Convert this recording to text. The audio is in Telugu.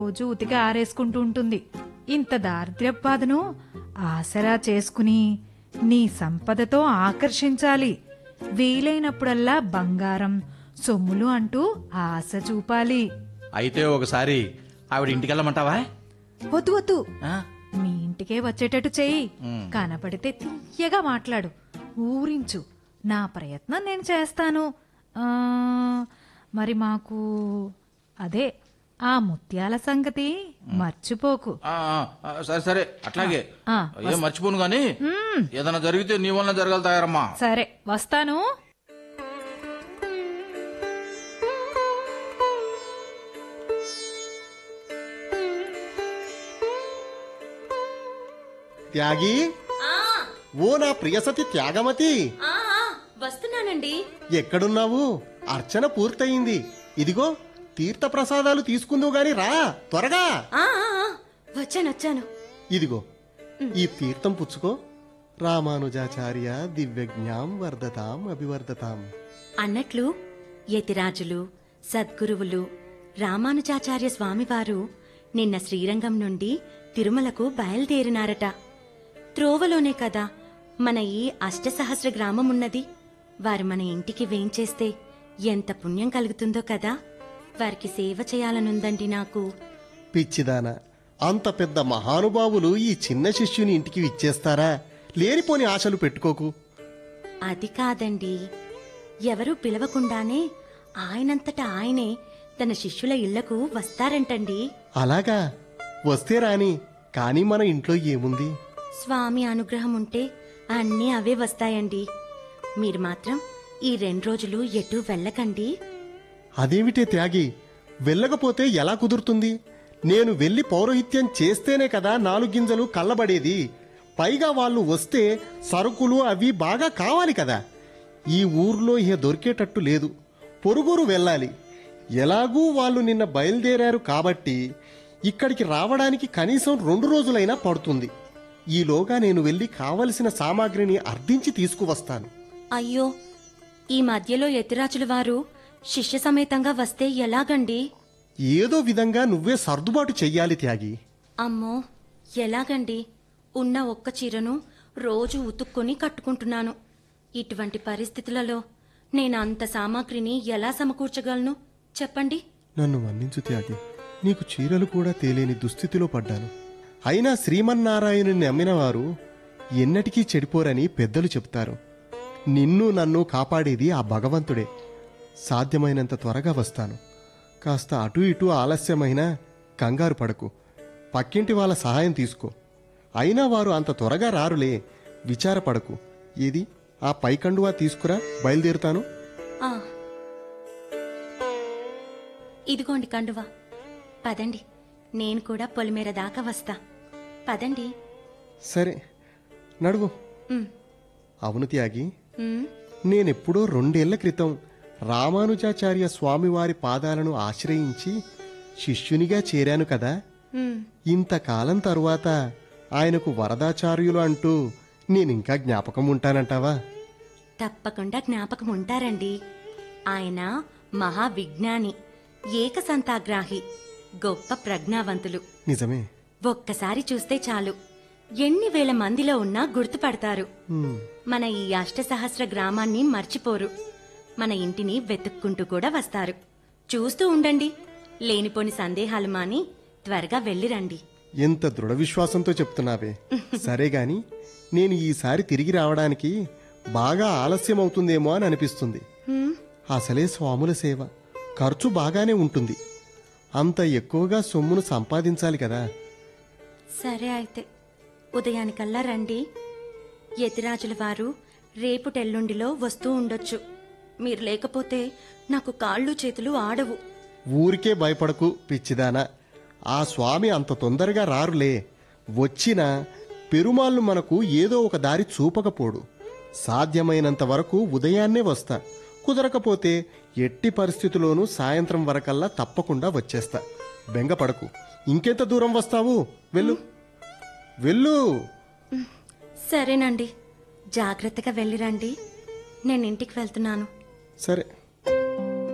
రోజు ఉతికి ఆరేసుకుంటూ ఉంటుంది ఇంత దారిద్ర్యపు బాధను ఆసరా చేసుకుని నీ సంపదతో ఆకర్షించాలి వీలైనప్పుడల్లా బంగారం సొమ్ములు అంటూ ఆశ చూపాలి అయితే ఒకసారి ఆవిడ ఇంటికి వెళ్ళమంటావా వద్దు వద్దు ఆ? మీ ఇంటికే వచ్చేటట్టు చెయ్యి కనపడితే తీయగా మాట్లాడు ఊరించు నా ప్రయత్నం నేను చేస్తాను ఆ, మరి మాకు అదే ఆ ముత్యాల సంగతి మర్చిపోకు ఆ, ఆ, సరే సరే అట్లాగే ఆ, ఏం మర్చిపోను గాని ఏదైనా జరిగితే నీ వల్ల జరగలుగుతాయరమ్మా సరే వస్తాను త్యాగి ఓ నా ప్రియసతి త్యాగమతి ఆ, ఆ, వస్తున్నానండి ఎక్కడున్నావు అర్చన పూర్తయింది ఇదిగో తీర్థ ప్రసాదాలు తీసుకుందువు గాని రా త్వరగా ఆ, ఆ, ఆ, వచ్చాను వచ్చాను ఇదిగో ఈ తీర్థం పుచ్చుకో రామానుజాచార్య దివ్యజ్ఞాం వర్ధతాం అభివర్ధతాం అన్నట్లు యతిరాజులు సద్గురువులు రామానుజాచార్య స్వామివారు నిన్న శ్రీరంగం నుండి తిరుమలకు బయలుదేరినారట త్రోవలోనే కదా మన ఈ అష్టసహస్ర గ్రామం ఉన్నది వారు మన ఇంటికి వేంచేస్తే ఎంత పుణ్యం కలుగుతుందో కదా వారికి సేవ చేయాలనుందండి నాకు పిచ్చిదాన అంత పెద్ద మహానుభావులు ఈ చిన్న శిష్యుని ఇంటికి ఇచ్చేస్తారా లేనిపోని ఆశలు పెట్టుకోకు అది కాదండి ఎవరూ పిలవకుండానే ఆయనంతట ఆయనే తన శిష్యుల ఇళ్లకు వస్తారంటండి అలాగా వస్తే రాని కానీ మన ఇంట్లో ఏముంది స్వామి అనుగ్రహం ఉంటే అన్నీ అవే వస్తాయండి మీరు మాత్రం ఈ రెండు రోజులు ఎటూ వెళ్ళకండి అదేమిటే త్యాగి వెళ్ళకపోతే ఎలా కుదురుతుంది నేను వెళ్లి పౌరోహిత్యం చేస్తేనే కదా నాలుగు గింజలు కళ్ళబడేది పైగా వాళ్ళు వస్తే సరుకులు అవి బాగా కావాలి కదా ఈ ఊర్లో ఇహ దొరికేటట్టు లేదు పొరుగురు వెళ్ళాలి ఎలాగూ వాళ్ళు నిన్న బయలుదేరారు కాబట్టి ఇక్కడికి రావడానికి కనీసం రెండు రోజులైనా పడుతుంది ఈలోగా నేను వెళ్ళి కావలసిన సామాగ్రిని అర్థించి తీసుకువస్తాను అయ్యో ఈ మధ్యలో యతిరాజుల వారు శిష్య సమేతంగా వస్తే ఎలాగండి ఏదో విధంగా నువ్వే సర్దుబాటు చెయ్యాలి త్యాగి అమ్మో ఎలాగండి ఉన్న ఒక్క చీరను రోజు ఉతుక్కొని కట్టుకుంటున్నాను ఇటువంటి పరిస్థితులలో నేను అంత సామాగ్రిని ఎలా సమకూర్చగలను చెప్పండి నన్ను మన్నించు త్యాగి నీకు చీరలు కూడా తేలేని దుస్థితిలో పడ్డాను అయినా శ్రీమన్నారాయణుని నమ్మిన వారు ఎన్నటికీ చెడిపోరని పెద్దలు చెప్తారు నిన్ను నన్ను కాపాడేది ఆ భగవంతుడే సాధ్యమైనంత త్వరగా వస్తాను కాస్త అటు ఇటు ఆలస్యమైనా కంగారు పడకు పక్కింటి వాళ్ళ సహాయం తీసుకో అయినా వారు అంత త్వరగా రారులే విచారపడకు ఏది ఆ పైకండువా తీసుకురా బయలుదేరుతాను ఆ ఇదిగోండి కండువా పదండి నేను కూడా పొలిమేర దాకా వస్తా పదండి సరే నడువు ఉమ్, అవును త్యాగి ఉమ్, నేనెప్పుడో రెండేళ్ల క్రితం రామానుజాచార్య స్వామివారి పాదాలను ఆశ్రయించి శిష్యునిగా చేరాను కదా ఉమ్. ఇంతకాలం తరువాత ఆయనకు వరదాచార్యులు అంటూ నేనింకా జ్ఞాపకం ఉంటానంటావా తప్పకుండా జ్ఞాపకం ఉంటారండి ఆయన మహావిజ్ఞాని ఏకసంతాగ్రాహి గొప్ప ప్రజ్ఞావంతులు నిజమే ఒక్కసారి చూస్తే చాలు ఎన్ని వేల మందిలో ఉన్నా గుర్తుపడతారు హ్మ్. మన ఈ అష్టసహస్ర గ్రామాన్ని మర్చిపోరు మన ఇంటిని వెతుక్కుంటూ కూడా వస్తారు చూస్తూ ఉండండి లేనిపోని సందేహాలు మాని త్వరగా వెళ్ళిరండి ఎంత దృఢ విశ్వాసంతో చెప్తున్నావే సరే గాని నేను ఈసారి తిరిగి రావడానికి బాగా ఆలస్యం అవుతుందేమో అని అనిపిస్తుంది హ్మ్, అసలే స్వాముల సేవ ఖర్చు బాగానే ఉంటుంది అంత ఎక్కువగా సొమ్మును సంపాదించాలి కదా సరే అయితే ఉదయానికల్లా రండి యతిరాజుల వారు రేపుటెల్లుండిలో వస్తూ ఉండొచ్చు మీరు లేకపోతే నాకు కాళ్ళు చేతులు ఆడవు ఊరికే భయపడకు పిచ్చిదానా ఆ స్వామి అంత తొందరగా రారులే వచ్చినా పెరుమాళ్ళు మనకు ఏదో ఒక దారి చూపకపోడు సాధ్యమైనంత వరకు ఉదయాన్నే వస్తా కుదరకపోతే ఎట్టి పరిస్థితిలోనూ సాయంత్రం వరకల్లా తప్పకుండా వచ్చేస్తా బెంగపడకు ఇంకెంత దూరం వస్తావు వెళ్ళు వెళ్ళు సరేనండి జాగ్రత్తగా వెళ్ళిరండి నేను ఇంటికి వెళ్తున్నాను సరే